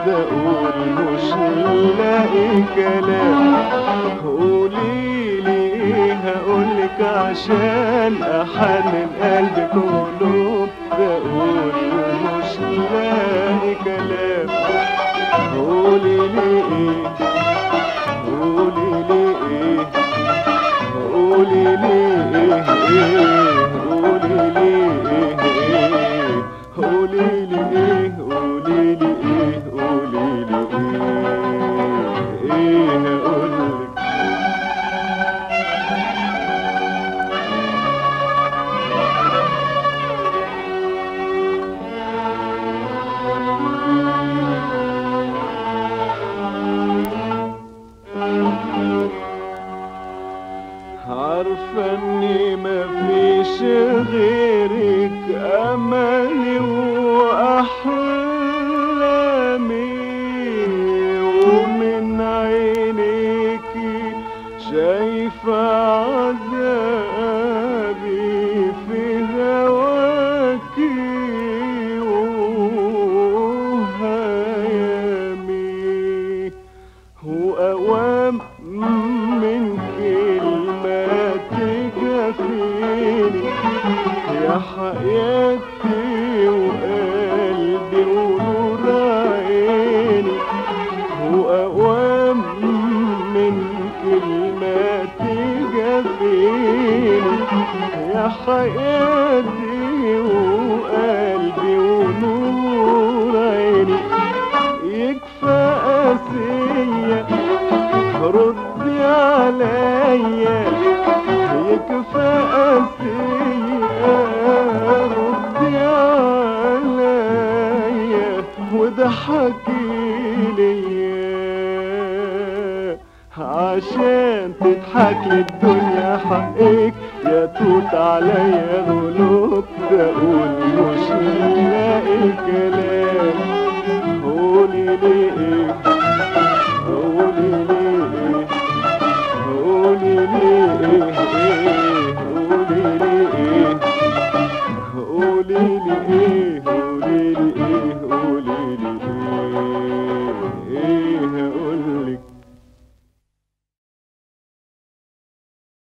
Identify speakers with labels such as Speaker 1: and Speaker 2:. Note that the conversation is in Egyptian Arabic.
Speaker 1: اقول مش لاقي كلام قوليلي ايه هقولك عشان احنن قلبك وقلوب اقول مش لاقي كلام قوليلي ايه قوليلي ايه قوليلي ايه ايه قوليلي ايه ايه قوليلي ايه قوليلي ايه قوليلي ايه ايه هقولك عارفة اني مفيش غيرك املي واحلامي ومن عينيكي شايفة عذابي في هواكي وهيامي وأوام من كلمة تكفيني يا حياتي وقلبي ونور عيني وأوام من كلمة تكفيني يا حياتي وقلبي ونور عيني يكفى قاسية ردي عليا يكفى قاسية ردي عليا وضحكي ليا عشان تضحك الدنيا حقك يا توت عليا غلوب تقول مش لاقي كلام قولي لي ايه قولي لي ايه قولي لي ايه ايه قولي لي ايه قولي لي ايه